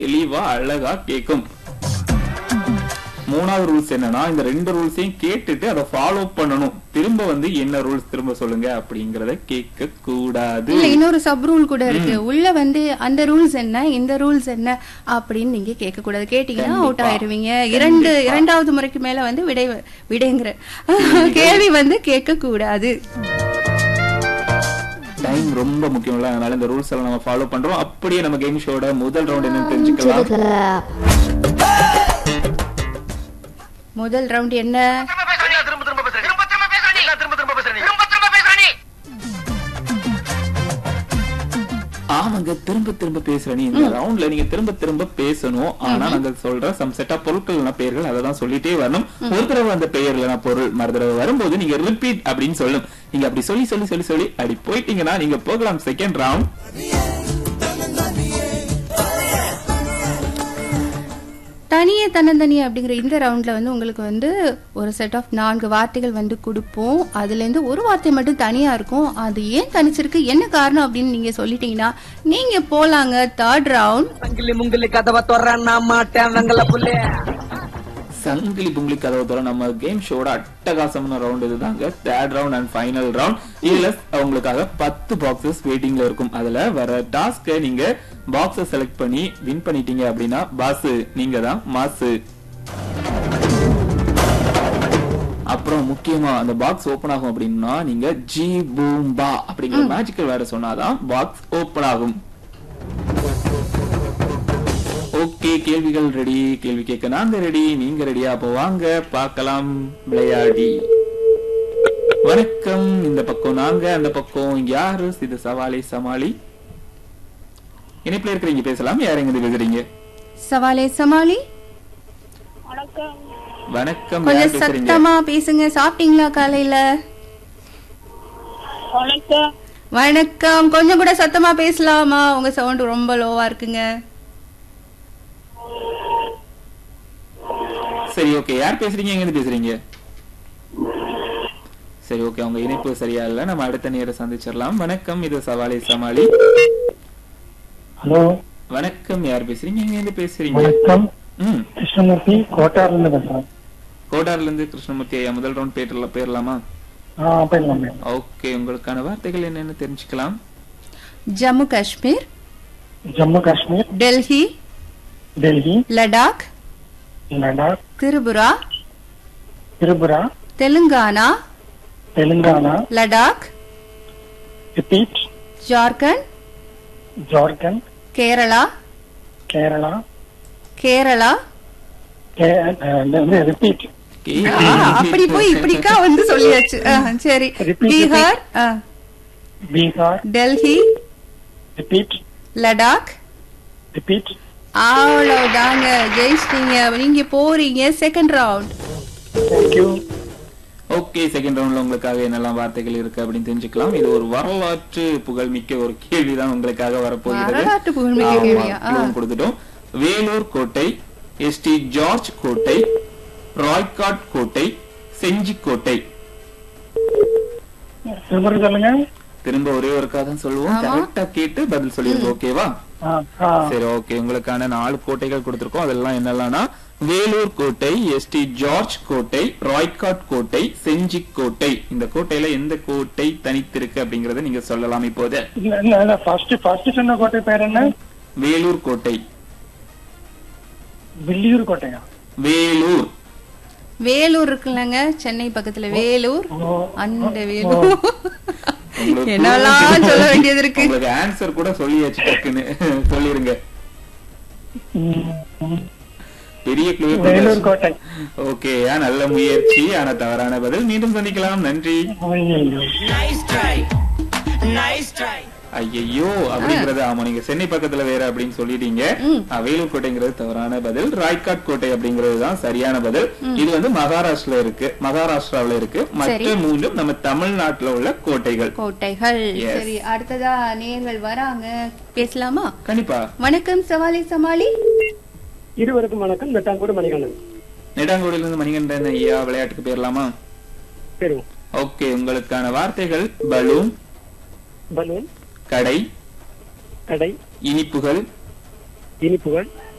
தெளிவா அழகா கேட்கும் மூணாவது ரூல்ஸ் என்னன்னா இந்த ரெண்டு ரூல்ஸையும் கேட்டுட்டு அதை ஃபாலோ பண்ணணும் திரும்ப வந்து என்ன ரூல்ஸ் திரும்ப சொல்லுங்க அப்படிங்கறத கேட்க கூடாது இல்ல இன்னொரு சப் ரூல் கூட இருக்கு உள்ள வந்து அந்த ரூல்ஸ் என்ன இந்த ரூல்ஸ் என்ன அப்படின்னு நீங்க கேட்க கூடாது கேட்டீங்கன்னா அவுட் கண்டிப்பா. ஆயிருவீங்க இரண்டு கண்டிப்பா. இரண்டாவது முறைக்கு மேல வந்து விடை விடைங்கிற கேள்வி வந்து கேட்க கூடாது டைம் ரொம்ப முக்கியம்ல அதனால இந்த ரூல்ஸ் எல்லாம் நம்ம ஃபாலோ பண்றோம் அப்படியே நம்ம கேம் ஷோட முதல் ரவுண்ட் என்னன்னு தெரிஞ்சுக்கலாம் முதல் ரவுண்ட் என்ன எல்லாம் திரும்ப திரும்ப பேசுறேன் திரும்ப திரும்ப பேசுறேன் எல்லாம் திரும்ப திரும்ப பேசுறேன் திரும்ப திரும்ப பேசுறேன் ஆமாங்க திரும்ப திரும்ப பேசுற நீ இந்த ரவுண்ட்ல நீங்க திரும்ப திரும்ப பேசணும் ஆனா நாங்க சொல்ற சம் செட்டா பொருட்கள் பெயர்கள் அதை தான் சொல்லிட்டே வரணும் ஒரு தடவை அந்த பெயர் இல்லைனா பொருள் மறு தடவை வரும்போது நீங்க ரிப்பீட் அப்படின்னு சொல்லணும் நீங்க அப்படி சொல்லி சொல்லி சொல்லி சொல்லி அப்படி போயிட்டீங்கன்னா நீங்க போகலாம் செகண்ட் ரவுண்ட் தனியே தன்னந்தனியே அப்படிங்கிற இந்த ரவுண்ட்ல வந்து உங்களுக்கு வந்து ஒரு செட் ஆஃப் நான்கு வார்த்தைகள் வந்து கொடுப்போம் அதுல இருந்து ஒரு வார்த்தை மட்டும் தனியா இருக்கும் அது ஏன் தனிச்சிருக்கு என்ன காரணம் அப்படின்னு நீங்க சொல்லிட்டீங்கன்னா நீங்க போலாங்க தேர்ட் ரவுண்ட் சங்கிலி முங்கிலி கதவை தொறேன் நான் மாட்டேன் வெங்கல புள்ளே சங்கிலி புங்கிலி கதவை தவிர நம்ம கேம் ஷோட அட்டகாசமான ரவுண்ட் இதுதாங்க third round and final round இதுல உங்களுக்காக பத்து பாக்ஸஸ் வெயிட்டிங்ல இருக்கும் அதுல வர டாஸ்க நீங்க பாக்ஸ செலக்ட் பண்ணி வின் பண்ணிட்டீங்க அப்படின்னா பாஸ் நீங்க தான் மாசு அப்புறம் முக்கியமா அந்த பாக்ஸ் ஓபன் ஆகும் அப்படின்னா நீங்க ஜி பூம்பா அப்படிங்கிற மேஜிக்கல் வேர்ட சொன்னாதான் பாக்ஸ் ஓபன் ஆகும் ஓகே கேள்விகள் ரெடி கேள்வி கேட்க நாங்க ரெடி நீங்க ரெடியா அப்போ வாங்க பார்க்கலாம் விளையாடி வணக்கம் இந்த பக்கம் நாங்க அந்த பக்கம் யாரு இது சவாலி சமாளி இணைப்புல இருக்கிறீங்க பேசலாம் யார் எங்க பேசுறீங்க சவாலே சமாளி வணக்கம் யார் கொஞ்சம் பேசுறீங்க சத்தமா பேசுங்க சாப்பிட்டீங்களா காலையில வணக்கம் வணக்கம் கொஞ்சம் கூட சத்தமா பேசலாமா உங்க சவுண்ட் ரொம்ப லோவா இருக்குங்க சரி ஓகே யார் பேசுறீங்க எங்க இருந்து பேசுறீங்க சரி ஓகே அவங்க இணைப்பு சரியா இல்ல நம்ம அடுத்த நேரம் சந்திச்சிடலாம் வணக்கம் இது சவாலி சமாளி ஹலோ வணக்கம் யார் பேசுறீங்க எங்க இருந்து பேசுறீங்க வணக்கம் ம் கிருஷ்ணமூர்த்தி கோட்டார்ல இருந்து பேசுறேன் கோடார்ல இருந்து கிருஷ்ணமூர்த்தி ஐயா முதல் ரவுண்ட் பேர்ல பேரலாமா ஆ போயிடலாம் மேம் ஓகே உங்களுக்கான வார்த்தைகள் என்னன்னு தெரிஞ்சுக்கலாம் Jammu Kashmir Jammu Kashmir Delhi Delhi Ladakh Ladakh Tripura Tripura Telangana Telangana Ladakh repeat Jharkhand Jharkhand Kerala Kerala Kerala repeat Okay. ஆ, அப்படி போய் இப்படிக்கா வந்து சொல்லியாச்சு ஆ, சரி Repeat, பீகார் ஆ, பீகார் டெல்லி ரிப்பீட் லடாக் ரிப்பீட் அவ்வளவுதாங்க ஜெயிச்சிட்டீங்க நீங்க போறீங்க second round thank you okay second ரவுண்ட்ல உங்களுக்காக என்னெல்லாம் வார்த்தைகள் இருக்கு அப்படின்னு தெரிஞ்சுக்கலாம் இது ஒரு வரலாற்று புகழ்மிக்க ஒரு கேள்விதான் உங்களுக்காக வரப்போகிறது வரலாற்று புகழ்மிக்க ஆமா, கேள்வியா? ஆ. clue கொடுத்துட்டோம் வேலூர் கோட்டை எஸ்டி ஜார்ஜ் கோட்டை ராய்காட் கோட்டை செஞ்சி கோட்டை திரும்ப சொல்லுங்க திரும்ப ஒரே ஒருக்கா தான் சொல்லுவோம் ஆமா. கரெக்டா கேட்டு பதில் சொல்லிருங்க ஓகேவா ஆ, ஆ. சரி ஓகே உங்களுக்கான நாலு கோட்டைகள் கொடுத்திருக்கோம் அதெல்லாம் என்னெல்லாம்னா வேலூர் கோட்டை எஸ்டி ஜார்ஜ் கோட்டை ராய்காட் கோட்டை செஞ்சி கோட்டை இந்த கோட்டையில எந்த கோட்டை தனித்திருக்கு அப்படிங்கறத நீங்க சொல்லலாம் இப்போது இல்ல இல்ல இல்ல ஃபர்ஸ்ட் ஃபர்ஸ்ட் சொன்ன கோட்டை பேர் என்ன வேலூர் கோட்டை வில்லியூர் கோட்டையா வேலூர் வேலூர் இருக்குல்லங்க சென்னை பக்கத்துல வேலூர் ஓ, அந்த வேலூர் உங்களுக்கு என்னெல்லாம் சொல்ல வேண்டியது இருக்கு உங்களுக்கு ஆன்சர் கூட சொல்லியாச்சு டக்குன்னு சொல்லிருங்க ம், ம். பெரிய வேலூர் கோட்டை ஓகே நல்ல முயற்சி ஆனா தவறான பதில் மீண்டும் சந்திக்கலாம் நன்றி ஐயையோ. நைஸ் ட்ரை நைஸ் ட்ரை ஐயையோ அப்படிங்கறது ஆமா நீங்க சென்னை பக்கத்துல வேற அப்படின்னு சொல்லிட்டீங்க ஆ, வேலூர் கோட்டைங்கிறது தவறான பதில் ராய்காட் கோட்டை அப்படிங்கிறது தான் சரியான பதில் இது வந்து மகாராஷ்டிரா இருக்கு மகாராஷ்டிராவுல இருக்கு மற்ற மூன்றும் நம்ம தமிழ்நாட்டுல உள்ள கோட்டைகள் கோட்டைகள் Yes. சரி அடுத்ததா நேர்கள் வராங்க பேசலாமா கண்டிப்பா வணக்கம் சவாலி சமாளி இருவருக்கும் வணக்கம் நெட்டாங்கூடு மணிகண்டன் நெடாங்கோடியில இருந்து மணிகண்டன் ஐயா விளையாட்டுக்கு போயிடலாமா சரி ஓகே உங்களுக்கான வார்த்தைகள் பலூன் பலூன் கடை கடை இனிப்புகள் இனிப்புகள்